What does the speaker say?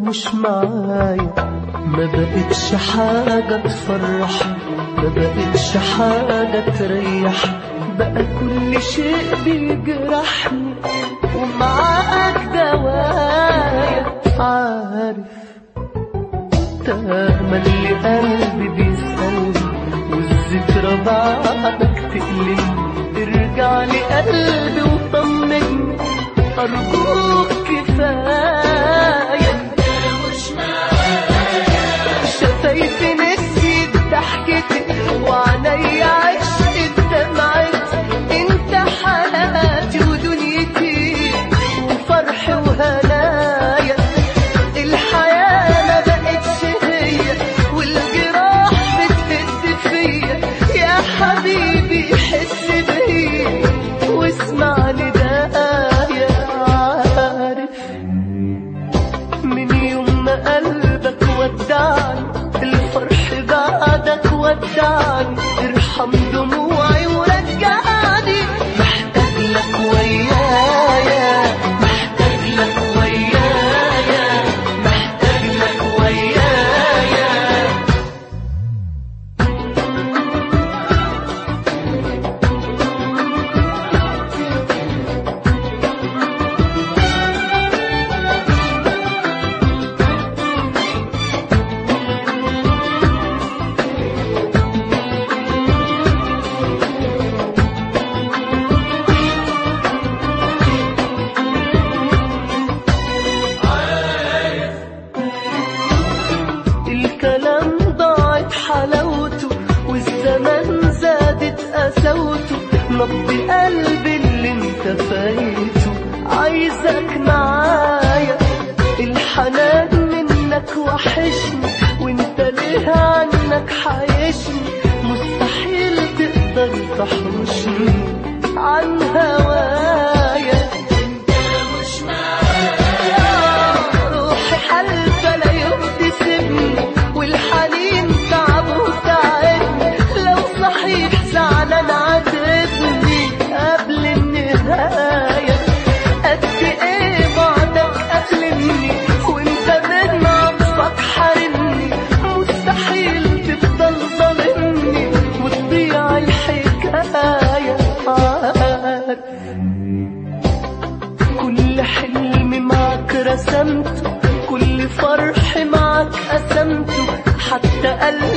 مش معايا ما بقتش حاجة تفرح ما بقتش حاجة تريح بقى كل شيء بيجرحني ومعاك دوايا عارف تملي قلبي بيسألني والذكرى بعدك تقلبني ارجع لي قلبي وطمني أرجوك كفاية شفايفي نسيت ضحكتك وعينيا عشقت دمعتي انت حياتي ودنيتي وفرحي وهنايا الحياة ما بقتش هي والجراح بتهد فيا يا حبيبي حس بيا واسمعني دايا عارف من يوم ما قلبك ودعني الفرح بعدك ودعني ارحم دموعي ورجعني محتاج لك ويايا محتاج لك ويايا محتاج لك ويايا الكلام ضاعت حلاوته والزمان زادت قساوته نبض قلبي اللي انت فايته عايزك معايا الحنان منك وحشني وانت ليه عنك حيشني مستحيل تقدر تحوشني عن هوايا روحي حلفة لا يوم تسيبني والحنين تعب وتعبني لو صحيح زعلان عاتبني قبل النهاية قد ايه بعدك قتلني وانت من عطفك حارمني مستحيل تفضل ظالمني وتضيع الحكاية عارف كل حلم معك رسمته كل فرح معك قسمته حتى قلبي